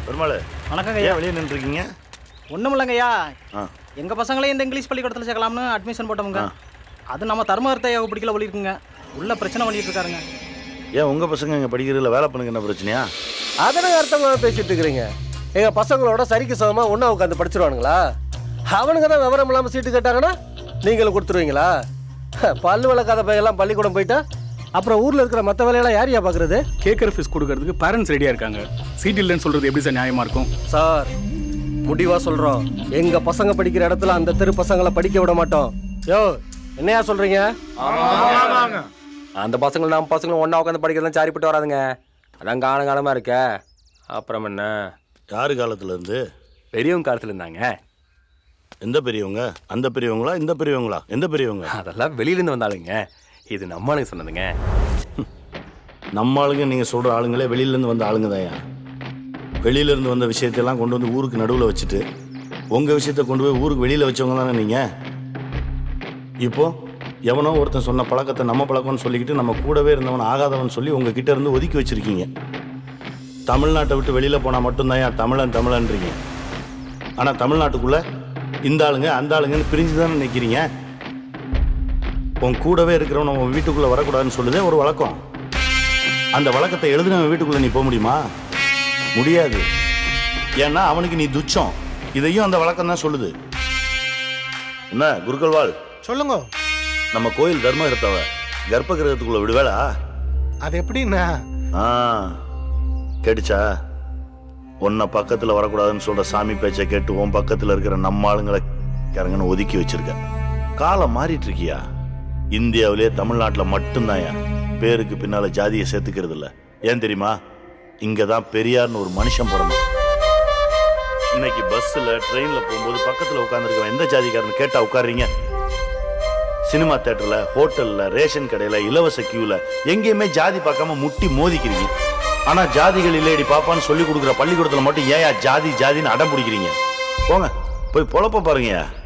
பெருமாள் வணக்கங்க ஏன் ஐயா வெளியே நின்றுருக்கீங்க ஒன்றும் இல்லைங்கய்யா ஆ எங்கள் பசங்களையும் இந்த இங்கிலீஷ் பள்ளிக்கூடத்தில் சேர்க்கலாம்னு அட்மிஷன் போட்டோமுங்க அது நம்ம தர்மகர்த்த ஐயாவை பிடிக்கல ஒழிக்குங்க உள்ள பிரச்சனை பண்ணிட்டு இருக்காருங்க ஏன் உங்கள் பசங்க இங்கே படிக்கிறதுல வேலை பண்ணுங்க என்ன பிரச்சனையா அதனை அர்த்தங்களோட பேசிட்டு இருக்கிறீங்க எங்க பசங்களோட சரிக்கு சமமா ஒண்ணா உட்காந்து படிச்சிருவானுங்களா அவனுங்க தான் விவரம் இல்லாம சீட்டு கேட்டாங்கன்னா நீங்களும் கொடுத்துருவீங்களா பல்லு விளக்காத பையெல்லாம் பள்ளிக்கூடம் போயிட்டா அப்புறம் ஊர்ல இருக்கிற மற்ற வேலையெல்லாம் யாரையா பாக்குறது கேட்குற ஃபீஸ் கொடுக்கறதுக்கு பேரண்ட்ஸ் ரெடியாக இருக்காங்க சீட் இல்லைன்னு சொல்கிறது எப்படி சார் நியாயமாக இருக்கும் சார் முடிவா சொல்றோம் எங்க பசங்க படிக்கிற இடத்துல அந்த தெரு பசங்களை படிக்க விட மாட்டோம் யோ என்னையா சொல்றீங்க அந்த பசங்களும் நம்ம பசங்களும் ஒன்றா உட்காந்து படிக்கிறதுலாம் சாரிப்பட்டு வராதுங்க அதான் காலம் காலமாக இருக்க அப்புறம் என்ன யார் காலத்துல இருந்து பெரியவங்க காலத்தில் இருந்தாங்க எந்த பெரியவங்க அந்த பெரியவங்களா இந்த பெரியவங்களா எந்த பெரியவங்க அதெல்லாம் வெளியிலேருந்து வந்தாளுங்க இது நம்மளுக்கு சொன்னதுங்க நம்ம ஆளுங்க நீங்கள் சொல்கிற ஆளுங்களே வெளியிலேருந்து வந்த ஆளுங்க தான் வெளியிலேருந்து வந்த விஷயத்தையெல்லாம் கொண்டு வந்து ஊருக்கு நடுவில் வச்சுட்டு உங்கள் விஷயத்தை கொண்டு போய் ஊருக்கு வெளியில் வச்சவங்க தானே நீங்கள் இப்போ எவனோ ஒருத்தன் சொன்ன பழக்கத்தை நம்ம பழக்கம்னு சொல்லிக்கிட்டு நம்ம கூடவே இருந்தவன் ஆகாதவன் சொல்லி உங்கள் கிட்ட இருந்து ஒதுக்கி வச்சிருக்கீங்க தமிழ்நாட்டை விட்டு வெளியில் போனால் மட்டும்தான் ஏன் தமிழன் தமிழன்றீங்க ஆனால் தமிழ்நாட்டுக்குள்ளே இந்த ஆளுங்க அந்த ஆளுங்கன்னு பிரிஞ்சு தானே நிற்கிறீங்க உன் கூடவே இருக்கிறவன் உன் வீட்டுக்குள்ளே வரக்கூடாதுன்னு சொல்லுதே ஒரு வழக்கம் அந்த வழக்கத்தை எழுதினவன் வீட்டுக்குள்ளே நீ போக முடியுமா முடியாது ஏன்னா அவனுக்கு நீ துச்சம் இதையும் அந்த வழக்கம் தான் சொல்லுது என்ன குருக்கள்வாள் சொல்லுங்க நம்ம கோயில் தர்மகர்த்தாவ கர்ப்ப கிரகத்துக்குள்ள விடுவேளா அது எப்படின்னா ஆ கேட்டுச்சா உன்னை பக்கத்தில் வரக்கூடாதுன்னு சொல்ற சாமி பேச்சை கேட்டு உன் பக்கத்தில் இருக்கிற நம்ம ஆளுங்களை இறங்கன்னு ஒதுக்கி வச்சிருக்க காலம் மாறிட்டு இருக்கியா இந்தியாவிலே தமிழ்நாட்டில் மட்டும்தான் பேருக்கு பின்னால ஜாதியை சேர்த்துக்கிறது இல்ல ஏன் தெரியுமா இங்க தான் பெரியார்னு ஒரு மனுஷன் பிறந்தான் இன்னைக்கு பஸ்ஸில் ட்ரெயினில் போகும்போது பக்கத்தில் உட்காந்துருக்கவன் எந்த ஜாதிக்காரன்னு கேட்டா உட்காருறீங்க சினிமா தேட்டரில் ஹோட்டலில் ரேஷன் கடையில் இலவச கியூவில் எங்கேயுமே ஜாதி பார்க்காம முட்டி மோதிக்கிறீங்க ஆனால் ஜாதிகள் இல்லையடி பாப்பான்னு சொல்லி கொடுக்குற பள்ளிக்கூடத்தில் மட்டும் ஏன் ஜாதி ஜாதின்னு அடம் பிடிக்கிறீங்க போங்க போய் பொழப்ப பாருங்க